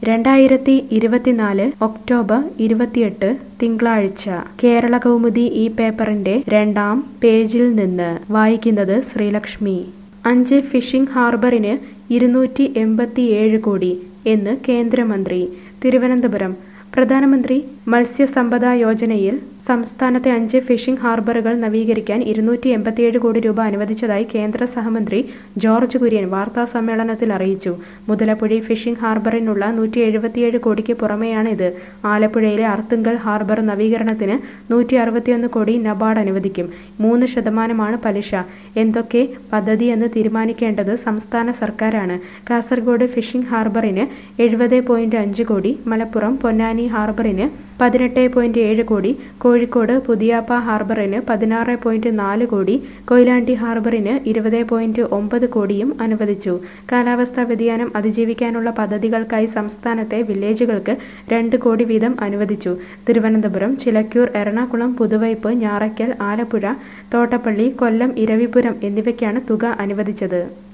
രണ്ടായിരത്തി ഇരുപത്തിനാല് ഒക്ടോബർ ഇരുപത്തിയെട്ട് തിങ്കളാഴ്ച കേരള കൗമുദി ഈ പേപ്പറിന്റെ രണ്ടാം പേജിൽ നിന്ന് വായിക്കുന്നത് ശ്രീലക്ഷ്മി അഞ്ച് ഫിഷിംഗ് ഹാർബറിന് ഇരുന്നൂറ്റി എൺപത്തിയേഴ് കോടി എന്ന് കേന്ദ്രമന്ത്രി തിരുവനന്തപുരം പ്രധാനമന്ത്രി മത്സ്യസമ്പദ യോജനയിൽ സംസ്ഥാനത്തെ അഞ്ച് ഫിഷിംഗ് ഹാർബറുകൾ നവീകരിക്കാൻ ഇരുന്നൂറ്റി എൺപത്തിയേഴ് കോടി രൂപ അനുവദിച്ചതായി കേന്ദ്ര സഹമന്ത്രി ജോർജ് കുര്യൻ വാർത്താ സമ്മേളനത്തിൽ അറിയിച്ചു മുതലപ്പുഴി ഫിഷിംഗ് ഹാർബറിനുള്ള നൂറ്റി എഴുപത്തിയേഴ് കോടിക്ക് പുറമെയാണ് ഇത് ആലപ്പുഴയിലെ അർത്തുങ്കൽ ഹാർബർ നവീകരണത്തിന് നൂറ്റി അറുപത്തിയൊന്ന് കോടി നബാർഡ് അനുവദിക്കും മൂന്ന് ശതമാനമാണ് പലിശ എന്തൊക്കെ പദ്ധതിയെന്ന് തീരുമാനിക്കേണ്ടത് സംസ്ഥാന സർക്കാരാണ് കാസർഗോഡ് ഫിഷിംഗ് ഹാർബറിന് എഴുപത് പോയിന്റ് അഞ്ച് കോടി മലപ്പുറം പൊന്നാനി ഹാർബറിന് പതിനെട്ട് പോയിന്റ് ഏഴ് കോടി കോഴിക്കോട് പുതിയാപ്പ ഹാർബറിന് പതിനാറ് പോയിന്റ് നാല് കോടി കൊയിലാണ്ടി ഹാർബറിന് ഇരുപത് പോയിന്റ് ഒമ്പത് കോടിയും അനുവദിച്ചു കാലാവസ്ഥാ വ്യതിയാനം അതിജീവിക്കാനുള്ള പദ്ധതികൾക്കായി സംസ്ഥാനത്തെ വില്ലേജുകൾക്ക് രണ്ട് കോടി വീതം അനുവദിച്ചു തിരുവനന്തപുരം ചിലക്കൂർ എറണാകുളം പുതുവൈപ്പ് ഞാറയ്ക്കൽ ആലപ്പുഴ തോട്ടപ്പള്ളി കൊല്ലം ഇരവിപുരം എന്നിവയ്ക്കാണ് തുക അനുവദിച്ചത്